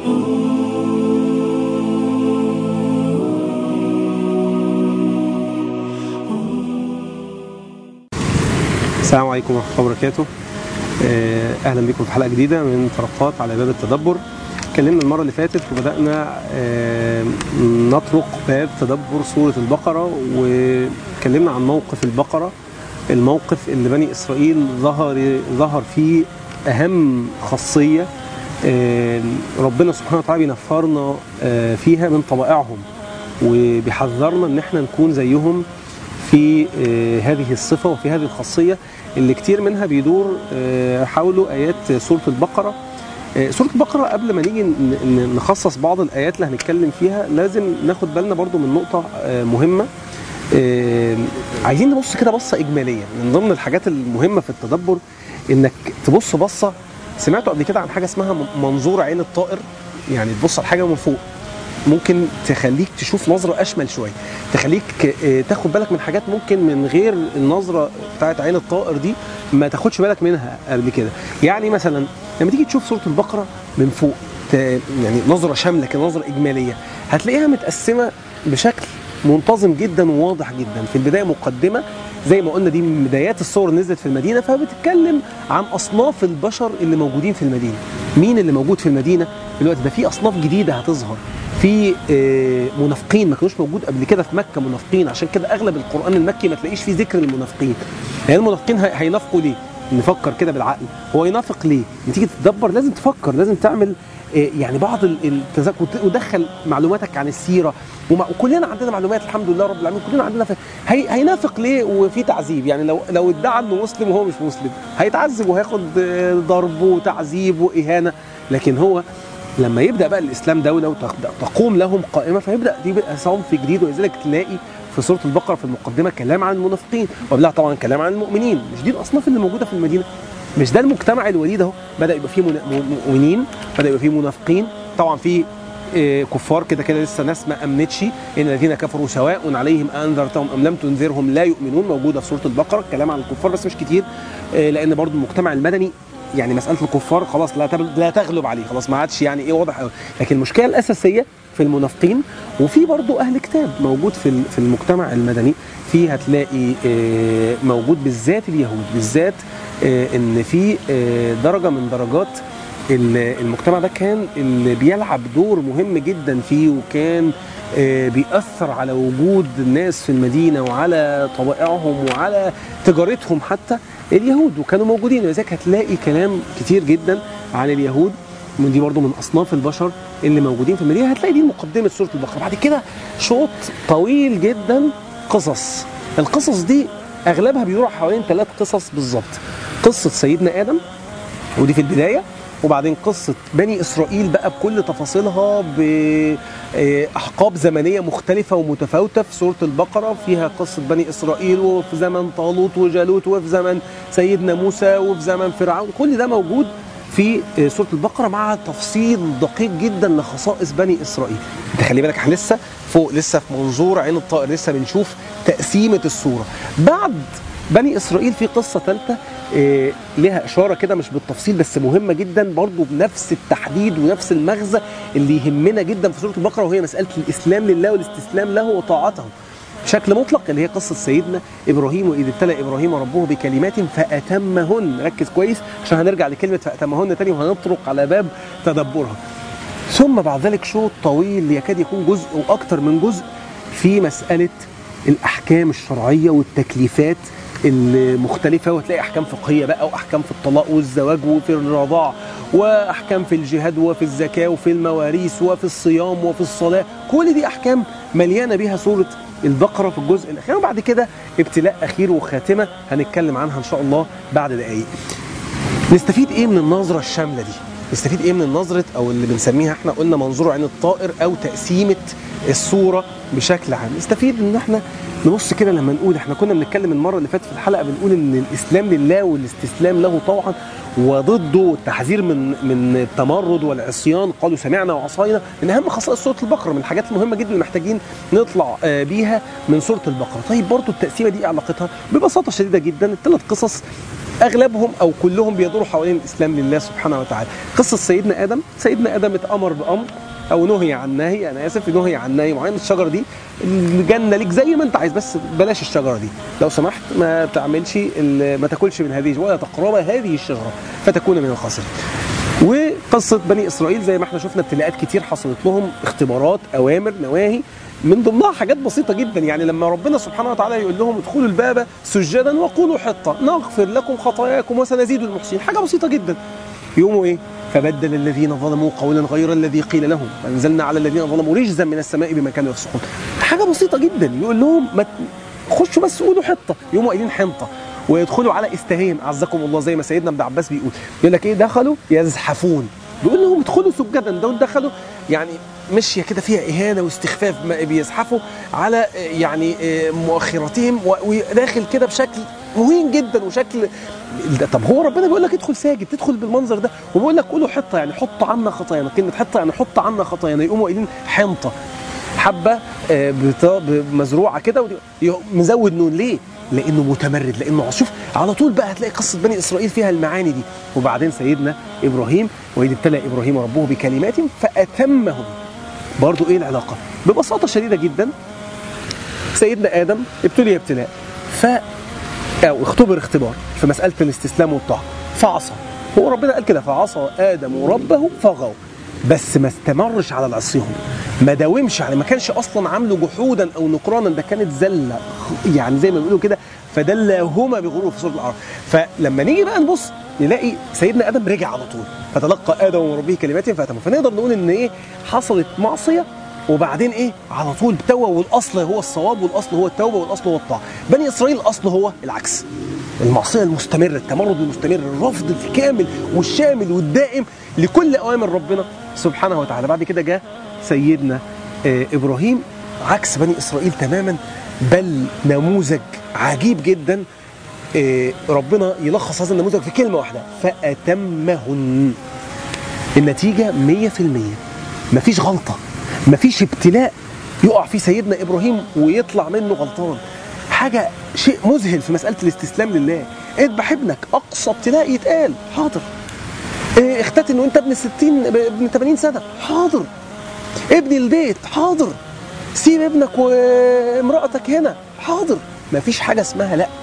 السلام عليكم ورحمة الله وبركاته آه، أهلا بكم في حلقة جديدة من طرقات على باب التدبر اتكلمنا المرة اللي فاتت وبدأنا آه، نطرق باب تدبر سورة البقرة واتكلمنا عن موقف البقرة الموقف اللي بني إسرائيل ظهر ظهر فيه أهم خاصية آه، ربنا سبحانه وتعالى بينفرنا آه، فيها من طبائعهم وبيحذرنا ان احنا نكون زيهم في آه، هذه الصفة وفي هذه الخاصية اللي كتير منها بيدور آه، حوله آيات سورة البقرة آه، سورة البقرة قبل ما نيجي ن- ن- نخصص بعض الآيات اللي هنتكلم فيها لازم ناخد بالنا برضو من نقطة آه، مهمة آه، عايزين نبص كده بصة إجمالية من ضمن الحاجات المهمة في التدبر إنك تبص بصة سمعتوا قبل كده عن حاجة اسمها م- منظور عين الطائر يعني تبص على حاجة من فوق ممكن تخليك تشوف نظرة أشمل شوية تخليك آه، تاخد بالك من حاجات ممكن من غير النظرة بتاعت عين الطائر دي ما تاخدش بالك منها قبل كده يعني مثلا لما تيجي تشوف سورة البقرة من فوق ت- يعني نظرة شاملة كده نظرة إجمالية هتلاقيها متقسمة بشكل منتظم جدا وواضح جدا في البداية مقدمة زي ما قلنا دي من بدايات الصور اللي نزلت في المدينة فبتتكلم عن أصناف البشر اللي موجودين في المدينة مين اللي موجود في المدينة دلوقتي ده في أصناف جديدة هتظهر في آه، منافقين ما كانوش موجود قبل كده في مكة منافقين عشان كده أغلب القرآن المكي ما تلاقيش فيه ذكر للمنافقين يعني المنافقين هي- هينافقوا ليه نفكر كده بالعقل هو ينافق ليه لما تيجي تدبر لازم تفكر لازم تعمل آه، يعني بعض التذكر ودخل معلوماتك عن السيره ومع وكلنا عندنا معلومات الحمد لله رب العالمين كلنا عندنا ف... هي... هينافق ليه وفي تعذيب يعني لو لو ادعى انه مسلم وهو مش مسلم هيتعذب وهياخد آه، ضرب وتعذيب واهانه لكن هو لما يبدا بقى الاسلام دوله وتقوم لهم قائمه فيبدا يبقى صنف جديد ولذلك تلاقي في سوره البقره في المقدمه كلام عن المنافقين وقبلها طبعا كلام عن المؤمنين مش دي الاصناف اللي موجوده في المدينه مش ده المجتمع الوليد اهو بدا يبقى فيه من- مؤمنين بدا يبقى فيه منافقين طبعا في آه، كفار كده كده لسه ناس ما امنتش ان الذين كفروا سواء عليهم انذرتهم ام لم تنذرهم لا يؤمنون موجوده في سوره البقره الكلام عن الكفار بس مش كتير آه، لان برضو المجتمع المدني يعني مساله الكفار خلاص لا تب- لا تغلب عليه خلاص ما عادش يعني ايه واضح قوي لكن المشكله الاساسيه في المنافقين وفي برضو اهل كتاب موجود في ال- في المجتمع المدني في هتلاقي آه، موجود بالذات اليهود بالذات آه، ان في آه، درجه من درجات ال- المجتمع ده كان اللي بيلعب دور مهم جدا فيه وكان آه، بيأثر على وجود الناس في المدينة وعلى طبائعهم وعلى تجارتهم حتى اليهود وكانوا موجودين ولذلك هتلاقي كلام كتير جدا عن اليهود من دي برضو من أصناف البشر اللي موجودين في المدينة هتلاقي دي مقدمة سورة البقرة بعد كده شوط طويل جدا قصص القصص دي أغلبها بيروح حوالين ثلاث قصص بالظبط قصة سيدنا آدم ودي في البدايه وبعدين قصه بني اسرائيل بقى بكل تفاصيلها باحقاب زمنيه مختلفه ومتفاوته في سوره البقره فيها قصه بني اسرائيل وفي زمن طالوت وجالوت وفي زمن سيدنا موسى وفي زمن فرعون كل ده موجود في سوره البقره مع تفصيل دقيق جدا لخصائص بني اسرائيل انت خلي بالك احنا لسه فوق لسه في منظور عين الطائر لسه بنشوف تقسيمه السوره بعد بني اسرائيل في قصه ثالثه إيه لها اشاره كده مش بالتفصيل بس مهمه جدا برضو بنفس التحديد ونفس المغزى اللي يهمنا جدا في سوره البقره وهي مساله الاسلام لله والاستسلام له وطاعته بشكل مطلق اللي هي قصه سيدنا ابراهيم واذ ابتلى ابراهيم ربه بكلمات فاتمهن ركز كويس عشان هنرجع لكلمه فاتمهن تاني وهنطرق على باب تدبرها ثم بعد ذلك شوط طويل يكاد يكون جزء واكثر من جزء في مساله الاحكام الشرعيه والتكليفات المختلفة وتلاقي أحكام فقهية بقى وأحكام في الطلاق والزواج وفي الرضاع وأحكام في الجهاد وفي الزكاة وفي المواريث وفي الصيام وفي الصلاة كل دي أحكام مليانة بها سورة البقرة في الجزء الأخير وبعد كده ابتلاء أخير وخاتمة هنتكلم عنها إن شاء الله بعد دقايق نستفيد إيه من النظرة الشاملة دي نستفيد ايه من النظرة او اللي بنسميها احنا قلنا منظور عين الطائر او تقسيمة الصورة بشكل عام نستفيد ان احنا نبص كده لما نقول احنا كنا بنتكلم المرة اللي فاتت في الحلقة بنقول ان الاسلام لله والاستسلام له طوعا وضده التحذير من من التمرد والعصيان قالوا سمعنا وعصينا من اهم خصائص سوره البقره من الحاجات المهمه جدا اللي محتاجين نطلع بيها من سوره البقره طيب برضو التقسيمه دي ايه علاقتها ببساطه شديده جدا الثلاث قصص اغلبهم او كلهم بيدوروا حوالين الاسلام لله سبحانه وتعالى قصه سيدنا ادم سيدنا ادم اتامر بامر او نهي عن نهي انا اسف نهي عن نهي معين الشجره دي الجنه ليك زي ما انت عايز بس بلاش الشجره دي لو سمحت ما تعملش ال- ما تاكلش من هذه ولا تقرب هذه الشجره فتكون من الخاسرين وقصه بني اسرائيل زي ما احنا شفنا ابتلاءات كتير حصلت لهم اختبارات اوامر نواهي من ضمنها حاجات بسيطه جدا يعني لما ربنا سبحانه وتعالى يقول لهم ادخلوا الباب سجدا وقولوا حطه نغفر لكم خطاياكم وسنزيد المحسنين حاجه بسيطه جدا يقوموا ايه فبدل الذين ظلموا قولا غير الذي قيل لهم فانزلنا على الذين ظلموا رجزا من السماء بما كانوا يفسقون حاجه بسيطه جدا يقول لهم ما ت- خشوا بس قولوا حطه يقوموا قايلين حنطه ويدخلوا على استهين اعزكم الله زي ما سيدنا ابن عباس بيقول يقول لك ايه دخلوا يزحفون بيقول لهم ادخلوا سجدا دول دخلوا يعني مشيه كده فيها اهانه واستخفاف ما بيزحفوا على آه، يعني آه، مؤخرتهم و- وداخل كده بشكل مهين جدا وشكل ده- طب هو ربنا بيقول لك ادخل ساجد تدخل بالمنظر ده وبيقول لك قولوا حطه يعني حط عنا خطايانا كلمه حطه يعني حط عنا خطايانا يقوموا قايلين حنطه حبه آه، بتا- مزروعه كده ودي- يقوم مزود نون ليه؟ لانه متمرد لانه شوف على طول بقى هتلاقي قصه بني اسرائيل فيها المعاني دي وبعدين سيدنا ابراهيم واذ ابتلى ابراهيم ربه بكلمات فاتمهم برضو ايه العلاقه؟ ببساطه شديده جدا سيدنا ادم ابتلي ابتلاء ف او اختبر اختبار في مساله الاستسلام والطاعه فعصى هو ربنا قال كده فعصى ادم ربه فغوا بس ما استمرش على العصيان ما داومش عليه ما كانش اصلا عامله جحودا او نكرانا ده كانت زله يعني زي ما بيقولوا كده فدلاهما بغرور في سوره الاعراف فلما نيجي بقى نبص نلاقي سيدنا ادم رجع على طول فتلقى ادم من ربه كلمات فاتمه فنقدر نقول ان ايه حصلت معصيه وبعدين ايه على طول توبه والاصل هو الصواب والاصل هو التوبه والاصل هو الطاعه بني اسرائيل الاصل هو العكس المعصيه المستمره التمرد المستمر الرفض الكامل والشامل والدائم لكل اوامر ربنا سبحانه وتعالى بعد كده جاء سيدنا آه، ابراهيم عكس بني اسرائيل تماما بل نموذج عجيب جدا آه، ربنا يلخص هذا النموذج في كلمه واحده فاتمهن النتيجة 100% مفيش غلطة مفيش ابتلاء يقع فيه سيدنا إبراهيم ويطلع منه غلطان حاجة شيء مذهل في مسألة الاستسلام لله اذبح ابنك أقصى ابتلاء يتقال حاضر إيه، اختتن وانت ابن 60 ابن 80 سنة حاضر ابني البيت حاضر سيب ابنك وامرأتك هنا حاضر مفيش حاجة اسمها لأ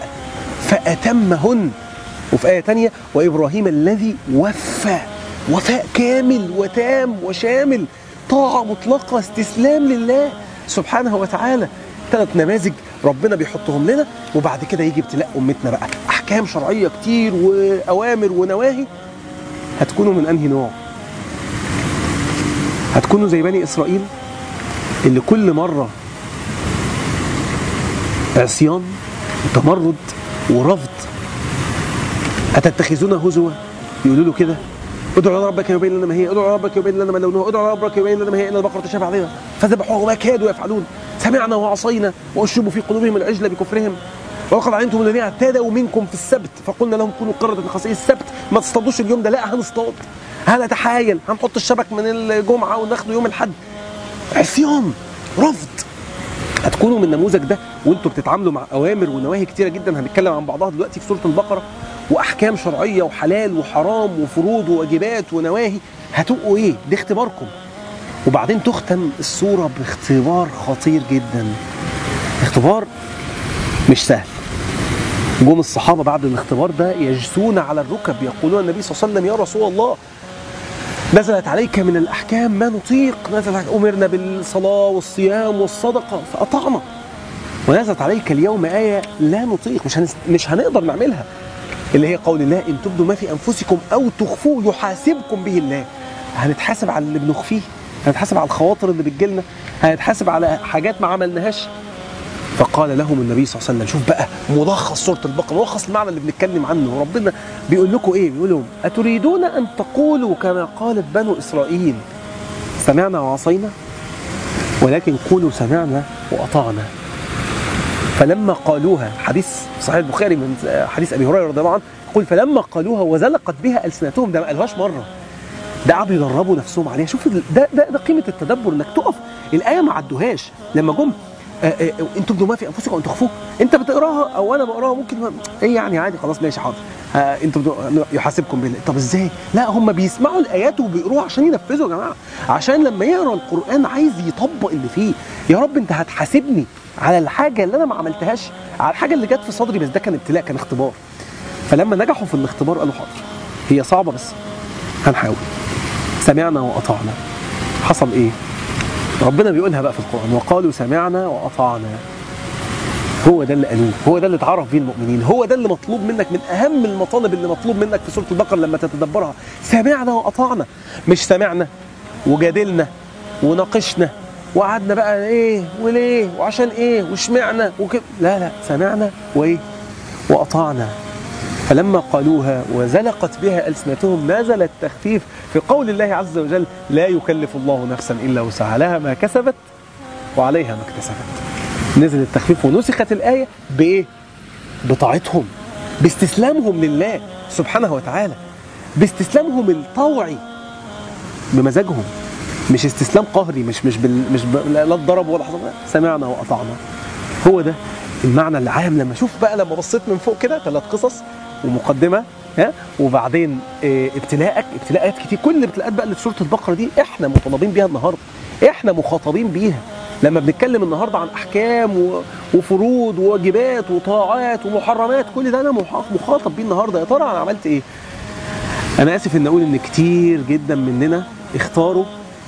فأتمهن وفي آية تانية وإبراهيم الذي وفى وفاء كامل وتام وشامل طاعة مطلقة استسلام لله سبحانه وتعالى ثلاث نماذج ربنا بيحطهم لنا وبعد كده يجي ابتلاء أمتنا بقى أحكام شرعية كتير وأوامر ونواهي هتكونوا من أنهي نوع هتكونوا زي بني إسرائيل اللي كل مرة عصيان وتمرد ورفض أتتخذون هزوا يقولوا له كده ادعوا إلى ربك يبين لنا ما هي ادعوا إلى ربك يبين لنا ما لونها ادعوا إلى ربك يبين لنا ما هي ان البقره تشابه عليها فذبحوه ما كادوا يفعلون سمعنا وعصينا واشربوا في قلوبهم العجل بكفرهم ولقد علمتم الذين اعتدوا منكم في السبت فقلنا لهم كونوا قردة خاسئين السبت ما تصطادوش اليوم ده لا هنصطاد هنتحايل هنحط الشبك من الجمعه وناخده يوم الاحد عصيان رفض هتكونوا من النموذج ده وانتوا بتتعاملوا مع اوامر ونواهي كتيره جدا هنتكلم عن بعضها دلوقتي في سوره البقره واحكام شرعيه وحلال وحرام وفروض وواجبات ونواهي هتبقوا ايه؟ ده اختباركم. وبعدين تختم السوره باختبار خطير جدا. اختبار مش سهل. جم الصحابه بعد الاختبار ده يجثون على الركب يقولون النبي صلى الله عليه وسلم يا رسول الله نزلت عليك من الأحكام ما نطيق نزلت عليك أمرنا بالصلاة والصيام والصدقة فأطعنا ونزلت عليك اليوم آية لا نطيق مش, هنس... مش هنقدر نعملها اللي هي قول الله إن تبدوا ما في أنفسكم أو تخفوه يحاسبكم به الله هنتحاسب على اللي بنخفيه هنتحاسب على الخواطر اللي بتجيلنا هنتحاسب على حاجات ما عملناهاش فقال لهم النبي صلى الله عليه وسلم شوف بقى ملخص سوره البقره ملخص المعنى اللي بنتكلم عنه ربنا بيقول لكم ايه بيقول لهم اتريدون ان تقولوا كما قالت بنو اسرائيل سمعنا وعصينا ولكن قولوا سمعنا واطعنا فلما قالوها حديث صحيح البخاري من حديث ابي هريره رضي الله عنه يقول فلما قالوها وزلقت بها السنتهم ده ما قالوهاش مره ده قعدوا يدربوا نفسهم عليها شوف ده ده ده قيمه التدبر انك تقف الايه ما عدوهاش لما جم آه، آه، انتم بما في انفسكم ان تخفوه انت بتقراها او انا بقراها ممكن ما- ايه يعني عادي خلاص ماشي حاضر آه، انتوا بتقروا- يحاسبكم بالله طب ازاي لا هم بيسمعوا الايات وبيقروها عشان ينفذوا يا جماعه عشان لما يقرا القران عايز يطبق اللي فيه يا رب انت هتحاسبني على الحاجه اللي انا ما عملتهاش على الحاجه اللي جت في صدري بس ده كان ابتلاء كان اختبار فلما نجحوا في الاختبار قالوا حاضر هي صعبه بس هنحاول سمعنا واطعنا حصل ايه ربنا بيقولها بقى في القرآن وقالوا سمعنا وأطعنا هو ده اللي قالوه هو ده اللي اتعرف بيه المؤمنين هو ده اللي مطلوب منك من أهم المطالب اللي مطلوب منك في سورة البقرة لما تتدبرها سمعنا وأطعنا مش سمعنا وجادلنا وناقشنا وقعدنا بقى ايه وليه وعشان ايه واشمعنا وكده لا لا سمعنا وايه واطعنا فلما قالوها وزلقت بها ألسنتهم نزل التخفيف في قول الله عز وجل لا يكلف الله نفسا إلا وسعها لها ما كسبت وعليها ما اكتسبت نزل التخفيف ونسخت الآية بإيه؟ بطاعتهم باستسلامهم لله سبحانه وتعالى باستسلامهم الطوعي بمزاجهم مش استسلام قهري مش مش بال مش ب... لا لا اتضرب ولا حصل لا، سمعنا واطعنا هو ده المعنى العام لما اشوف بقى لما بصيت من فوق كده ثلاث قصص ومقدمه ها وبعدين اه ابتلاءك ابتلاءات كتير كل الابتلاءات بقى اللي في سوره البقره دي احنا مطالبين بيها النهارده احنا مخاطبين بيها لما بنتكلم النهارده عن احكام و- وفروض وواجبات وطاعات ومحرمات كل ده انا مح- مخاطب بيه النهارده يا ترى انا عملت ايه انا اسف ان اقول ان كتير جدا مننا اختاروا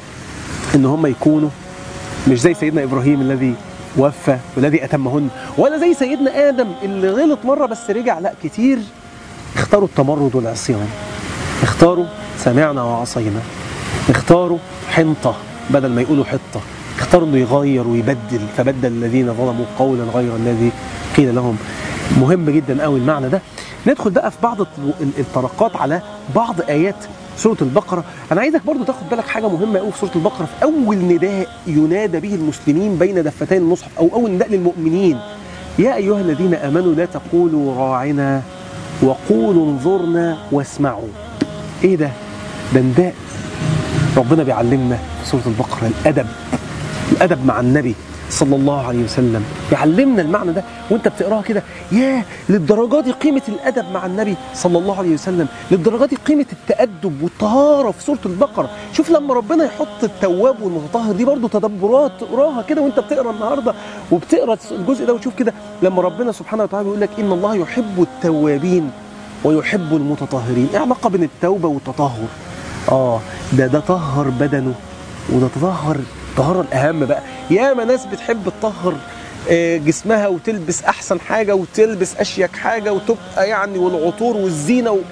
ان هم يكونوا مش زي سيدنا ابراهيم الذي وفى والذي اتمهن ولا زي سيدنا ادم اللي غلط مره بس رجع لا كتير اختاروا التمرد والعصيان اختاروا سمعنا وعصينا اختاروا حنطه بدل ما يقولوا حطه اختاروا انه يغير ويبدل فبدل الذين ظلموا قولا غير الذي قيل لهم مهم جدا قوي المعنى ده ندخل بقى في بعض الط- الطرقات على بعض ايات سوره البقره انا عايزك برضو تاخد بالك حاجه مهمه قوي في سوره البقره في اول نداء ينادى به المسلمين بين دفتين المصحف او اول نداء للمؤمنين يا ايها الذين امنوا لا تقولوا راعنا وقولوا انظرنا واسمعوا ايه ده ده نداء ربنا بيعلمنا في سوره البقره الادب الادب مع النبي صلى الله عليه وسلم يعلمنا المعنى ده وانت بتقراها كده ياه للدرجه دي قيمه الادب مع النبي صلى الله عليه وسلم للدرجه دي قيمه التادب والطهاره في سوره البقره شوف لما ربنا يحط التواب والمتطهر دي برضو تدبرات تقراها كده وانت بتقرا النهارده وبتقرا الجزء ده وتشوف كده لما ربنا سبحانه وتعالى بيقول لك ان الله يحب التوابين ويحب المتطهرين ايه علاقه بين التوبه والتطهر اه ده ده طهر بدنه وده تطهر الطهاره الاهم بقى ياما ناس بتحب تطهر آه، جسمها وتلبس احسن حاجه وتلبس اشيك حاجه وتبقى يعني والعطور والزينه و...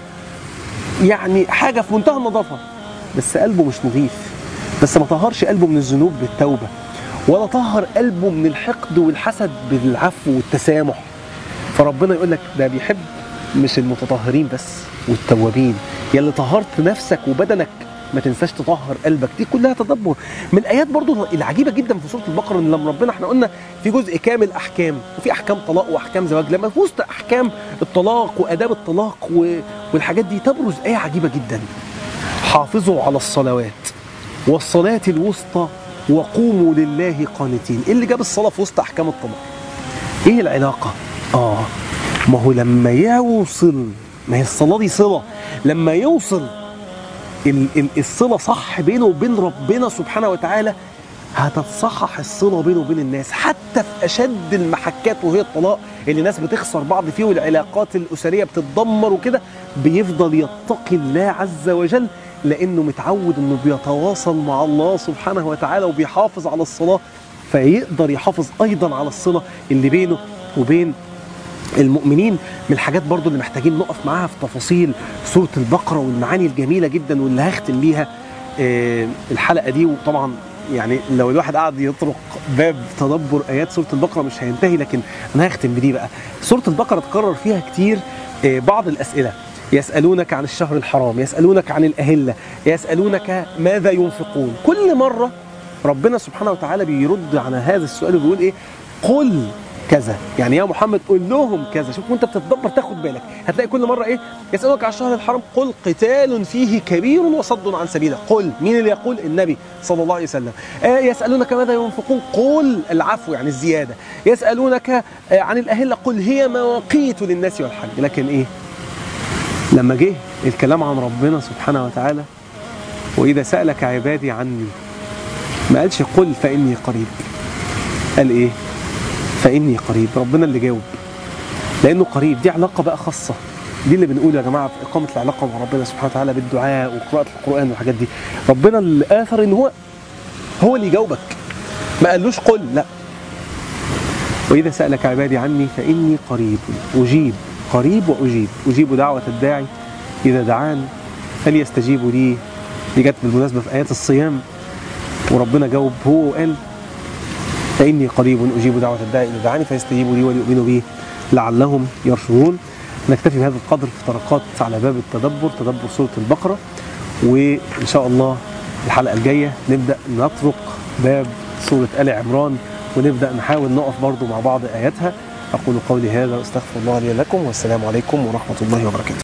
يعني حاجه في منتهى النظافه بس قلبه مش نظيف بس ما طهرش قلبه من الذنوب بالتوبه ولا طهر قلبه من الحقد والحسد بالعفو والتسامح فربنا يقول لك ده بيحب مش المتطهرين بس والتوابين يا اللي طهرت نفسك وبدنك ما تنساش تطهر قلبك دي كلها تدبر من الايات برضو العجيبه جدا في سوره البقره ان لما ربنا احنا قلنا في جزء كامل احكام وفي احكام طلاق واحكام زواج لما في وسط احكام الطلاق واداب الطلاق و- والحاجات دي تبرز ايه عجيبه جدا حافظوا على الصلوات والصلاه الوسطى وقوموا لله قانتين ايه اللي جاب الصلاه في وسط احكام الطلاق ايه العلاقه اه ما هو لما يوصل ما هي الصلاه دي صله لما يوصل ال- ال- الصله صح بينه وبين ربنا سبحانه وتعالى هتتصحح الصله بينه وبين الناس حتى في اشد المحكات وهي الطلاق اللي الناس بتخسر بعض فيه والعلاقات الاسريه بتتدمر وكده بيفضل يتقي الله عز وجل لانه متعود انه بيتواصل مع الله سبحانه وتعالى وبيحافظ على الصلاه فيقدر يحافظ ايضا على الصله اللي بينه وبين المؤمنين من الحاجات برضو اللي محتاجين نقف معاها في تفاصيل سورة البقرة والمعاني الجميلة جدا واللي هختم بيها آه، الحلقة دي وطبعا يعني لو الواحد قعد يطرق باب تدبر آيات سورة البقرة مش هينتهي لكن أنا هختم بدي بقى سورة البقرة تكرر فيها كتير آه، بعض الأسئلة يسألونك عن الشهر الحرام يسألونك عن الأهلة يسألونك ماذا ينفقون كل مرة ربنا سبحانه وتعالى بيرد على هذا السؤال وبيقول إيه قل كذا يعني يا محمد قول لهم كذا شوف وانت بتتدبر تاخد بالك هتلاقي كل مره ايه يسالونك على الشهر الحرام قل قتال فيه كبير وصد عن سبيله قل مين اللي يقول النبي صلى الله عليه وسلم آه يسالونك ماذا ينفقون قل العفو يعني الزياده يسالونك آه عن الاهله قل هي مواقيت للناس والحج لكن ايه لما جه الكلام عن ربنا سبحانه وتعالى واذا سالك عبادي عني ما قالش قل فاني قريب قال ايه فاني قريب ربنا اللي جاوب لانه قريب دي علاقه بقى خاصه دي اللي بنقوله يا جماعه في اقامه العلاقه مع ربنا سبحانه وتعالى بالدعاء وقراءه القران والحاجات دي ربنا اللي اثر ان هو هو اللي يجاوبك ما قالوش قل لا واذا سالك عبادي عني فاني قريب اجيب قريب واجيب اجيب دعوه الداعي اذا دعان فليستجيبوا لي دي جت بالمناسبه في ايات الصيام وربنا جاوب هو وقال فإني قريب أجيب دعوة الداعي إذا دعاني فيستجيبوا لي وليؤمنوا بي لعلهم يرشدون نكتفي بهذا القدر في طرقات على باب التدبر تدبر سورة البقرة وإن شاء الله الحلقة الجاية نبدأ نطرق باب سورة آل عمران ونبدأ نحاول نقف برضو مع بعض آياتها أقول قولي هذا وأستغفر الله لي ولكم والسلام عليكم ورحمة الله وبركاته